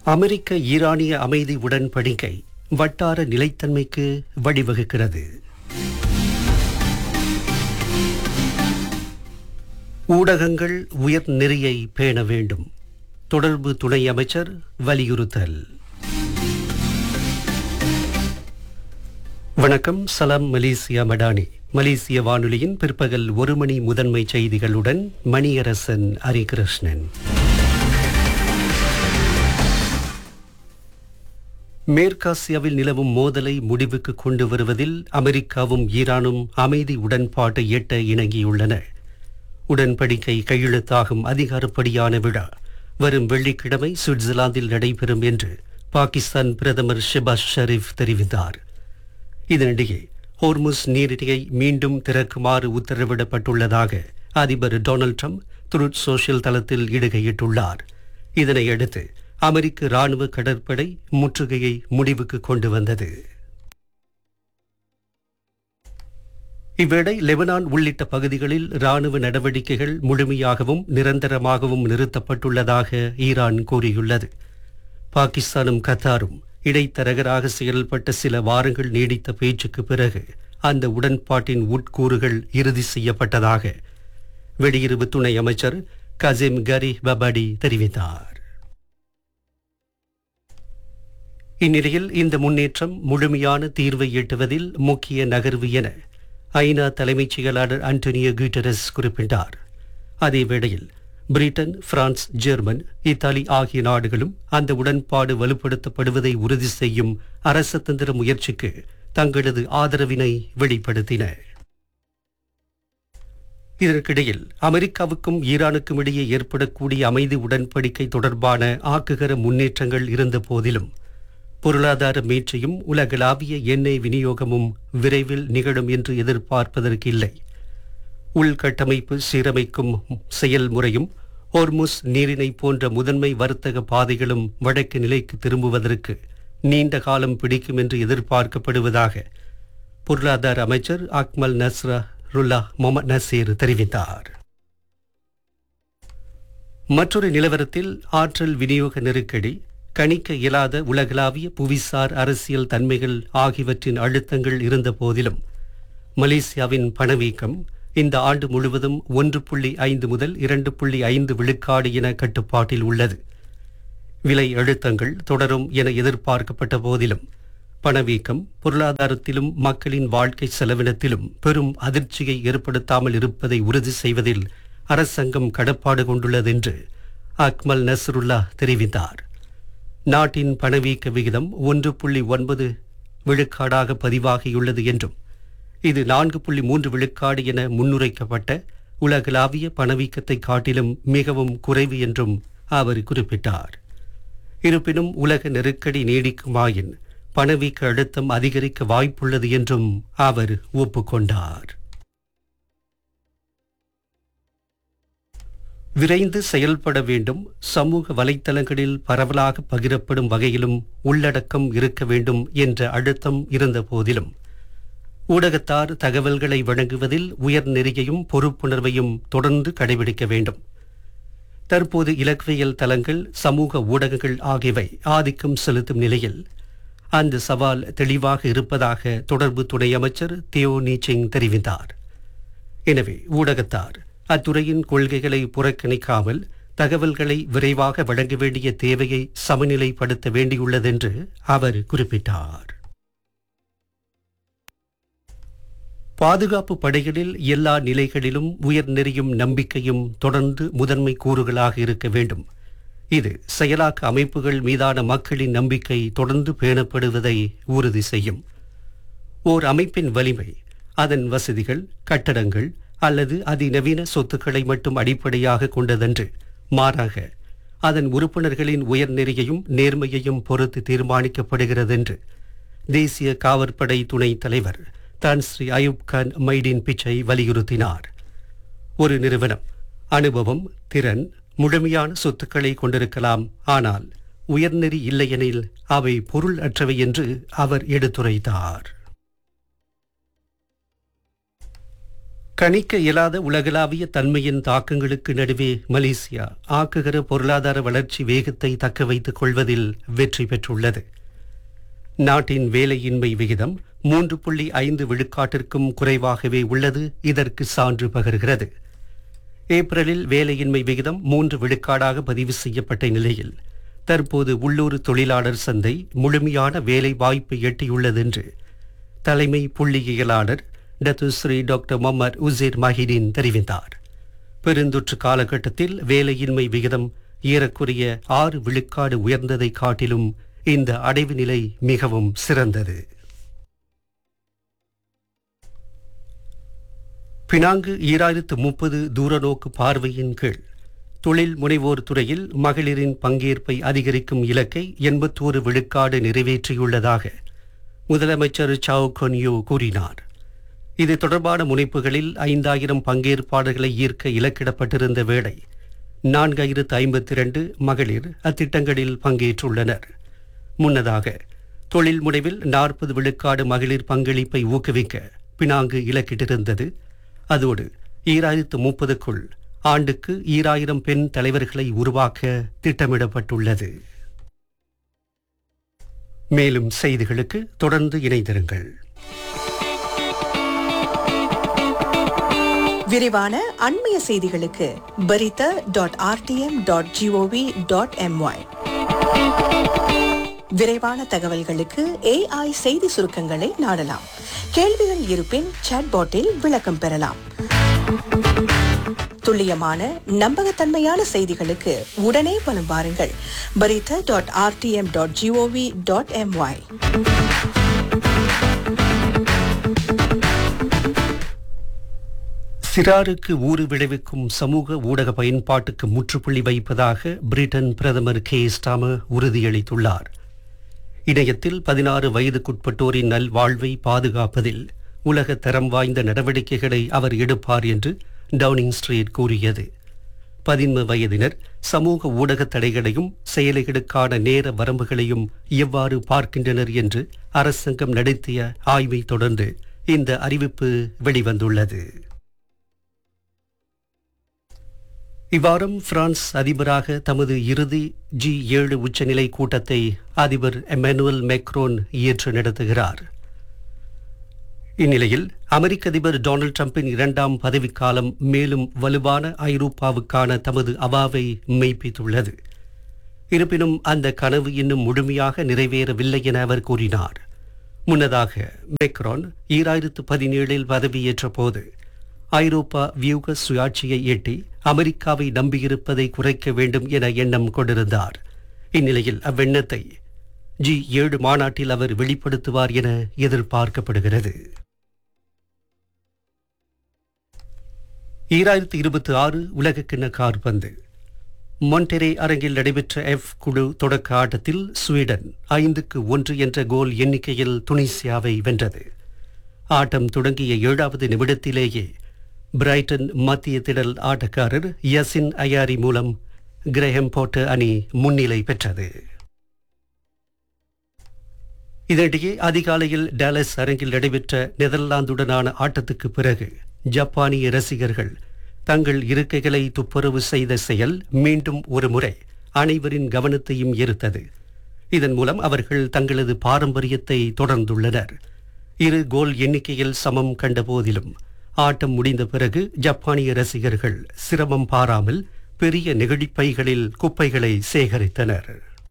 அமெரிக்க ஈரானிய அமைதி உடன்படிக்கை வட்டார நிலைத்தன்மைக்கு வழிவகுக்கிறது ஊடகங்கள் உயர் நெறியை பேண வேண்டும் தொடர்பு துணை அமைச்சர் வலியுறுத்தல் வணக்கம் சலாம் மலேசியா மடானி மலேசிய வானொலியின் பிற்பகல் ஒரு மணி முதன்மை செய்திகளுடன் மணியரசன் ஹரிகிருஷ்ணன் மேற்காசியாவில் நிலவும் மோதலை முடிவுக்கு கொண்டு வருவதில் அமெரிக்காவும் ஈரானும் அமைதி உடன்பாட்டை எட்ட இணங்கியுள்ளன உடன்படிக்கை கையெழுத்தாகும் அதிகாரப்படியான விழா வரும் வெள்ளிக்கிழமை சுவிட்சர்லாந்தில் நடைபெறும் என்று பாகிஸ்தான் பிரதமர் ஷெபாஸ் ஷெரீப் தெரிவித்தார் இதனிடையே ஹோர்முஸ் நீரிணையை மீண்டும் திறக்குமாறு உத்தரவிடப்பட்டுள்ளதாக அதிபர் டொனால்ட் ட்ரம்ப் த்ருட் சோஷியல் தளத்தில் இடுகையிட்டுள்ளார் இதனையடுத்து அமெரிக்க ராணுவ கடற்படை முற்றுகையை முடிவுக்கு கொண்டு வந்தது இவ்வேளை லெபனான் உள்ளிட்ட பகுதிகளில் ராணுவ நடவடிக்கைகள் முழுமையாகவும் நிரந்தரமாகவும் நிறுத்தப்பட்டுள்ளதாக ஈரான் கூறியுள்ளது பாகிஸ்தானும் கத்தாரும் இடைத்தரகராக செயல்பட்ட சில வாரங்கள் நீடித்த பேச்சுக்கு பிறகு அந்த உடன்பாட்டின் உட்கூறுகள் இறுதி செய்யப்பட்டதாக வெளியுறவு துணை அமைச்சர் கசிம் கரி பபாடி தெரிவித்தார் இந்நிலையில் இந்த முன்னேற்றம் முழுமையான தீர்வை எட்டுவதில் முக்கிய நகர்வு என ஐநா தலைமைச் செயலாளர் அன்டோனியோ குட்டரஸ் குறிப்பிட்டார் அதேவேளையில் பிரிட்டன் பிரான்ஸ் ஜெர்மன் இத்தாலி ஆகிய நாடுகளும் அந்த உடன்பாடு வலுப்படுத்தப்படுவதை உறுதி செய்யும் அரசதந்திர முயற்சிக்கு தங்களது ஆதரவினை வெளிப்படுத்தின இதற்கிடையில் அமெரிக்காவுக்கும் ஈரானுக்கும் இடையே ஏற்படக்கூடிய அமைதி உடன்படிக்கை தொடர்பான ஆக்குகர முன்னேற்றங்கள் இருந்த போதிலும் பொருளாதார மீட்சியும் உலகளாவிய எண்ணெய் விநியோகமும் விரைவில் நிகழும் என்று எதிர்பார்ப்பதற்கு இல்லை உள்கட்டமைப்பு சீரமைக்கும் செயல்முறையும் ஹோர்முஸ் நீரிணை போன்ற முதன்மை வர்த்தக பாதைகளும் வடக்கு நிலைக்கு திரும்புவதற்கு நீண்ட காலம் பிடிக்கும் என்று எதிர்பார்க்கப்படுவதாக பொருளாதார அமைச்சர் அக்மல் நஸ்ரா ருல்லா மொஹமத் நசீர் தெரிவித்தார் மற்றொரு நிலவரத்தில் ஆற்றல் விநியோக நெருக்கடி கணிக்க இயலாத உலகளாவிய புவிசார் அரசியல் தன்மைகள் ஆகியவற்றின் அழுத்தங்கள் இருந்த போதிலும் மலேசியாவின் பணவீக்கம் இந்த ஆண்டு முழுவதும் ஒன்று புள்ளி ஐந்து முதல் இரண்டு புள்ளி ஐந்து விழுக்காடு என கட்டுப்பாட்டில் உள்ளது விலை அழுத்தங்கள் தொடரும் என எதிர்பார்க்கப்பட்ட போதிலும் பணவீக்கம் பொருளாதாரத்திலும் மக்களின் வாழ்க்கை செலவினத்திலும் பெரும் அதிர்ச்சியை ஏற்படுத்தாமல் இருப்பதை உறுதி செய்வதில் அரசாங்கம் கடப்பாடு கொண்டுள்ளது என்று அக்மல் நஸ்ருல்லா தெரிவித்தார் நாட்டின் பணவீக்க விகிதம் ஒன்று புள்ளி ஒன்பது விழுக்காடாக பதிவாகியுள்ளது என்றும் இது நான்கு புள்ளி மூன்று விழுக்காடு என முன்னுரைக்கப்பட்ட உலகளாவிய பணவீக்கத்தை காட்டிலும் மிகவும் குறைவு என்றும் அவர் குறிப்பிட்டார் இருப்பினும் உலக நெருக்கடி நீடிக்குமாயின் பணவீக்க அழுத்தம் அதிகரிக்க வாய்ப்புள்ளது என்றும் அவர் ஒப்புக்கொண்டார் விரைந்து செயல்பட வேண்டும் சமூக வலைத்தளங்களில் பரவலாக பகிரப்படும் வகையிலும் உள்ளடக்கம் இருக்க வேண்டும் என்ற அழுத்தம் இருந்த போதிலும் ஊடகத்தார் தகவல்களை வழங்குவதில் உயர் நெறியையும் பொறுப்புணர்வையும் தொடர்ந்து கடைபிடிக்க வேண்டும் தற்போது இலக்கியல் தளங்கள் சமூக ஊடகங்கள் ஆகியவை ஆதிக்கம் செலுத்தும் நிலையில் அந்த சவால் தெளிவாக இருப்பதாக தொடர்பு துணை அமைச்சர் தியோ நீச்சிங் தெரிவித்தார் எனவே ஊடகத்தார் அத்துறையின் கொள்கைகளை புறக்கணிக்காமல் தகவல்களை விரைவாக வழங்க வேண்டிய தேவையை சமநிலைப்படுத்த வேண்டியுள்ளதென்று அவர் குறிப்பிட்டார் பாதுகாப்பு படைகளில் எல்லா நிலைகளிலும் உயர் நெறியும் நம்பிக்கையும் தொடர்ந்து முதன்மை கூறுகளாக இருக்க வேண்டும் இது செயலாக்க அமைப்புகள் மீதான மக்களின் நம்பிக்கை தொடர்ந்து பேணப்படுவதை உறுதி செய்யும் ஓர் அமைப்பின் வலிமை அதன் வசதிகள் கட்டடங்கள் அல்லது அதிநவீன சொத்துக்களை மட்டும் அடிப்படையாக கொண்டதன்று மாறாக அதன் உறுப்பினர்களின் உயர்நெறியையும் நேர்மையையும் பொறுத்து தீர்மானிக்கப்படுகிறதென்று தேசிய காவற்படை துணைத் தலைவர் தான் ஸ்ரீ அயூப் கான் மைடின் பிச்சை வலியுறுத்தினார் ஒரு நிறுவனம் அனுபவம் திறன் முழுமையான சொத்துக்களை கொண்டிருக்கலாம் ஆனால் உயர்நெறி இல்லையெனில் அவை பொருள் அற்றவை என்று அவர் எடுத்துரைத்தார் கணிக்க இயலாத உலகளாவிய தன்மையின் தாக்கங்களுக்கு நடுவே மலேசியா ஆக்குகிற பொருளாதார வளர்ச்சி வேகத்தை தக்க வைத்துக் கொள்வதில் வெற்றி பெற்றுள்ளது நாட்டின் வேலையின்மை விகிதம் மூன்று புள்ளி ஐந்து விழுக்காட்டிற்கும் குறைவாகவே உள்ளது இதற்கு சான்று பகர்கிறது ஏப்ரலில் வேலையின்மை விகிதம் மூன்று விழுக்காடாக பதிவு செய்யப்பட்ட நிலையில் தற்போது உள்ளூர் தொழிலாளர் சந்தை முழுமையான வேலை வாய்ப்பை எட்டியுள்ளது என்று தலைமை புள்ளியியலாளர் Datuk Seri doctor Mohamad Uzir Mahidin தெரிவித்தார் பெருந்தொற்று காலகட்டத்தில் வேலையின்மை விகிதம் ஏறக்குறைய ஆறு விழுக்காடு உயர்ந்ததை காட்டிலும் இந்த அடைவு நிலை மிகவும் சிறந்தது பினாங்கு ஈராயிரத்து முப்பது தூரநோக்கு பார்வையின் கீழ் தொழில் முனைவோர் துறையில் மகளிரின் பங்கேற்பை அதிகரிக்கும் இலக்கை எண்பத்தோரு விழுக்காடு நிறைவேற்றியுள்ளதாக முதலமைச்சர் சாவ் கொன்யோ கூறினார் இது தொடர்பான முனைப்புகளில் ஐந்தாயிரம் பங்கேற்பாளர்களை ஈர்க்க இலக்கிடப்பட்டிருந்த வேளை நான்காயிரத்து ஐம்பத்தி இரண்டு மகளிர் அத்திட்டங்களில் பங்கேற்றுள்ளனர் முன்னதாக தொழில் முனைவில் நாற்பது விழுக்காடு மகளிர் பங்களிப்பை ஊக்குவிக்க பினாங்கு இலக்கிட்டிருந்தது அதோடு ஈராயிரத்து முப்பதுக்குள் ஆண்டுக்கு ஈராயிரம் பெண் தலைவர்களை உருவாக்க திட்டமிடப்பட்டுள்ளது மேலும் செய்திகளுக்கு தொடர்ந்து இணைந்திருங்கள் விரிவான அண்மைய செய்திகளுக்கு Berita dot RTM dot GOV dot MY விரைவான தகவல்களுக்கு ஏஐ செய்தி சுருக்கங்களை நாடலாம் கேள்விகள் இருப்பின் சாட்பாட்டில் விளக்கம் பெறலாம் துல்லியமான நம்பகத்தன்மையான செய்திகளுக்கு உடனே வலம் வாருங்கள் Berita dot RTM dot GOV dot MY சிறாருக்கு ஊறு விளைவிக்கும் சமூக ஊடக பயன்பாட்டுக்கு முற்றுப்புள்ளி வைப்பதாக பிரிட்டன் பிரதமர் கே ஸ்டாமர் உறுதியளித்துள்ளார் இணையத்தில் பதினாறு வயதுக்குட்பட்டோரின் நல்வாழ்வை பாதுகாப்பதில் உலக தரம் வாய்ந்த நடவடிக்கைகளை அவர் எடுப்பார் என்று டவுனிங் ஸ்ட்ரீட் கூறியது பதின்ம வயதினர் சமூக ஊடக தடைகளையும் செயலிகளுக்கான நேர வரம்புகளையும் எவ்வாறு பார்க்கின்றனர் என்று அரசாங்கம் நடத்திய ஆய்வை தொடர்ந்து இந்த அறிவிப்பு வெளிவந்துள்ளது இவ்வாரம் பிரான்ஸ் அதிபராக தமது இறுதி ஜி ஏழு உச்சநிலை கூட்டத்தை அதிபர் எமானுவல் மேக்ரோன் ஏற்று நடத்துகிறார் இந்நிலையில் அமெரிக்க அதிபர் டொனால்டு டிரம்பின் இரண்டாம் பதவிக்காலம் மேலும் வலுவான ஐரோப்பாவுக்கான தமது அவாவை மெய்ப்பித்துள்ளது இருப்பினும் அந்த கனவு இன்னும் முழுமையாக நிறைவேறவில்லை என அவர் கூறினார் முன்னதாக மேக்ரான் ஈராயிரத்து பதினேழில் பதவியேற்ற போது ஐரோப்பா வியூக சுயாட்சியை எட்டி அமெரிக்காவை நம்பியிருப்பதை குறைக்க வேண்டும் என எண்ணம் கொண்டிருந்தார் இந்நிலையில் அவ்வெண்ணத்தை ஜி ஏழு மாநாட்டில் அவர் வெளிப்படுத்துவார் என எதிர்பார்க்கப்படுகிறது ஈராயிரத்தி இருபத்தி ஆறு உலகக்கிண்ண கார்பந்து மொன்டெரே அரங்கில் நடைபெற்ற எஃப் குழு தொடக்க ஆட்டத்தில் ஸ்வீடன் ஐந்துக்கு ஒன்று என்ற கோல் எண்ணிக்கையில் துனிசியாவை வென்றது ஆட்டம் தொடங்கிய ஏழாவது நிமிடத்திலேயே பிரைட்டன் மத்திய திடல் ஆட்டக்காரர் யசின் அயாரி மூலம் கிரஹம் போட்ட அணி முன்னிலை பெற்றது இதனிடையே அதிகாலையில் டேலஸ் அரங்கில் நடைபெற்ற நெதர்லாந்துடனான ஆட்டத்துக்கு பிறகு ஜப்பானிய ரசிகர்கள் தங்கள் இருக்கைகளை துப்புரவு செய்த செயல் மீண்டும் ஒரு முறை அனைவரின் கவனத்தையும் ஈர்த்தது இதன் மூலம் அவர்கள் தங்களது பாரம்பரியத்தை தொடர்ந்துள்ளனர் இரு கோல் எண்ணிக்கையில் சமம் கண்ட போதிலும் ஆட்டம் முடிந்த பிறகு ஜப்பானிய ரசிகர்கள் சிரமம் பாராமல் பெரிய நெகிழிப்பைகளில் குப்பைகளை சேகரித்தனர்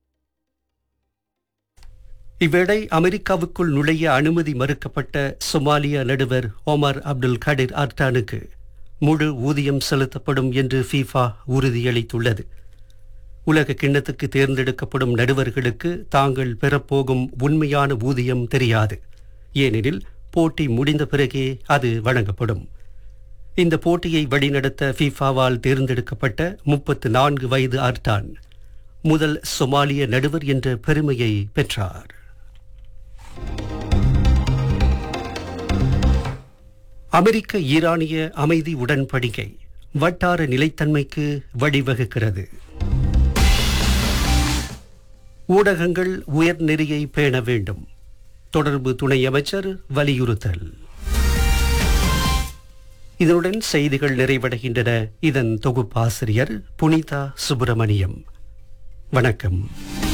இவ்வேளை அமெரிக்காவுக்குள் நுழைய அனுமதி மறுக்கப்பட்ட சொமாலிய நடுவர் ஒமர் அப்துல் கடிர் அர்டானுக்கு முழு ஊதியம் செலுத்தப்படும் என்று ஃபீஃபா உறுதியளித்துள்ளது உலக கிண்ணத்துக்கு தேர்ந்தெடுக்கப்படும் நடுவர்களுக்கு தாங்கள் பெறப்போகும் உண்மையான ஊதியம் தெரியாது ஏனெனில் போட்டி முடிந்த பிறகே அது வழங்கப்படும் இந்த போட்டியை வழிநடத்த ஃபீஃபாவால் தேர்ந்தெடுக்கப்பட்ட முப்பத்து நான்கு வயது அர்டான் முதல் சொமாலிய நடுவர் என்ற பெருமையை பெற்றார் அமெரிக்க ஈரானிய அமைதி உடன்படிக்கை வட்டார நிலைத்தன்மைக்கு வழிவகுக்கிறது ஊடகங்கள் உயர்நெறியை பேண வேண்டும் தொடர்பு துணை அமைச்சர் வலியுறுத்தல் இதனுடன் செய்திகள் நிறைவடைகின்றன இதன் தொகுப்பாசிரியர் புனிதா சுப்பிரமணியம் வணக்கம்